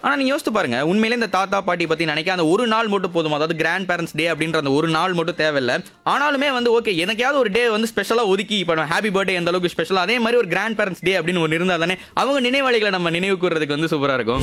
ஆனா நீங்க யோசித்து பாருங்க உண்மையிலே இந்த தாத்தா பாட்டி பத்தி நினைக்க அந்த ஒரு நாள் மட்டும் போதும் அதாவது கிராண்ட் பேரண்ட்ஸ் டே அப்படின்ற அந்த ஒரு நாள் மட்டும் தேவையில்ல ஆனாலுமே வந்து ஓகே எனக்காவது ஒரு டே வந்து ஸ்பெஷலா ஒதுக்கி இப்போ ஹாப்பி பர்த்டே எந்த அளவுக்கு ஸ்பெஷல் அதே மாதிரி ஒரு கிராண்ட் பேரண்ட்ஸ் டே அப்படின்னு ஒன்று இருந்தால் தானே அவங்க நினைவாளிகளை நம்ம நினைவு கூறுறதுக்கு வந்து சூப்பரா இருக்கும்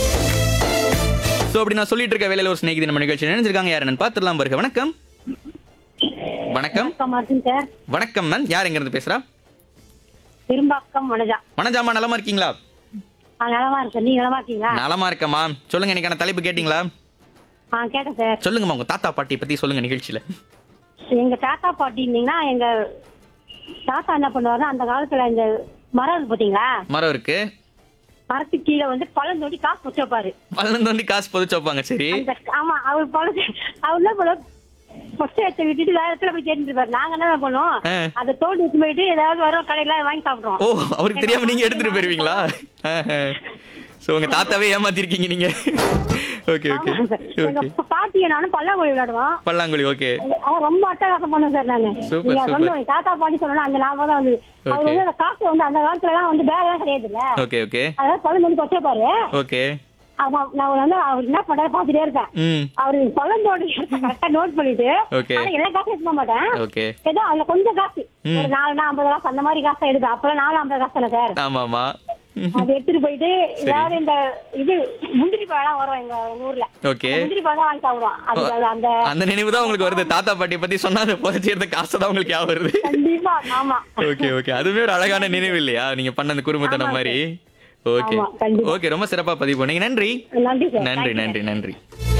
ஸோ அப்படி நான் சொல்லிட்டு இருக்க வேலையில ஒரு ஸ்நேகிதி நம்ம நிகழ்ச்சி நினைச்சிருக்காங்க யார் என்னன்னு பார்த்துடலாம் பாருங்க வணக்கம் வணக்கம் வணக்கம் மார்டின் சார் வணக்கம் மேம் யார் எங்க இருந்து பேசுறா பெரும்பாக்கம் வனஜா வணஜாமா நலமா இருக்கீங்களா ஆ நலமா இருக்கேன் நீங்க நலமா இருக்கீங்களா நலமா இருக்கம்மா சொல்லுங்க இன்னைக்கான தலைப்பு கேட்டிங்களா ஆ கேட்டேன் சார் சொல்லுங்கம்மா உங்க தாத்தா பாட்டி பத்தி சொல்லுங்க நிகழ்ச்சியில எங்க தாத்தா பாட்டி இருந்தீங்கன்னா எங்க தாத்தா என்ன பண்ணுவாருன்னா அந்த காலத்துல இந்த மரம் இருக்கு பாத்தீங்களா மரம் இருக்கு மரத்துக்கு கீழே வந்து பழம் தோண்டி காசு வச்சு வைப்பாரு பதினொன்று வந்து காசு புதைச்சு வைப்பாங்க சரி அந்த ஆமா அவர் பழம் அவர் என்ன பண்ணுவோம் ஃபர்ஸ்ட் எடுத்து விட்டுட்டு வேற இடத்துல போய் தேடிட்டு இருப்பாரு நாங்க என்ன பண்ணுவோம் ஆ. அதை தோண்டி வச்சு போயிட்டு ஏதாவது வரும் கடையில வாங்கி சாப்பிடுவோம் ஓ அவருக்கு தெரியாம நீங்க எடுத்துட்டு போயிருவீங்களா ஸோ உங்க தாத்தாவே ஏமாத்திருக்கீங்க நீங்க ஓகே ஓகே ஆமா சார். எங்க ஓகே பாட்டியை நானும் பல்லாங்குழி விளையாடுவோம் பல்லாங்குழி ஓகே அவன் ரொம்ப அட்டகாசம் பண்ணும் சார் நானு Super, நீங்க super. சொன்ன தாத்தா பாட்டி சொன்னா அந்த ஞாபகம் தான் வந்து அவர் Okay. வந்து அந்த காசு வந்து அந்த காலத்துல எல்லாம் வந்து பேக் எல்லாம் கிடையாது இல்ல ஓகே ஓகே அதாவது பழம் வந்து வச்சிருப்பாரு ஓகே அவன் நான் வந்து அவர் என்ன பண்றாரு பாத்துட்டே இருக்கேன் ம் அவரு பழந்தோடு கரெக்டா நோட் பண்ணிட்டு Okay. ஆனா எல்லா காசும் எடுக்க மாட்டேன் ஓகே ஏதோ அதுல கொஞ்சம் காசு ம். ஒரு நாலு ஐம்பது காசு அந்த மாதிரி காசு எடுப்பேன் அப்பெல்லாம் நாலு ஐம்பது காசு தானே சார் ஆமாமா அது எடுத்துட்டு போயிட்டு ஏதாவது இந்த இது முந்திரி பழம் வரும் எங்க எங்க ஊர்ல ஓகே முந்திரி பழம் வாங்கி சாப்பிடுவோம் அது அது அந்த அந்த நினைவு தான் உங்களுக்கு வருது தாத்தா பாட்டி பத்தி சொன்னா அதை புதைச்சி எடுத்த காசு தான் உங்களுக்கு ஞாபகம் வருது கண்டிப்பா ஆமா ஓகே ஓகே அதுவே ஒரு அழகான நினைவு இல்லையா நீங்க பண்ண அந்த குறும்புத்தனம் ஆமா மாதிரி ஓகே ஆமா, கண்டிப்பா. ஓகே ரொம்ப சிறப்பா பதிவு பண்ணீங்க நன்றி நன்றி சார் நன்றி Thank you, நன்றி நன்றி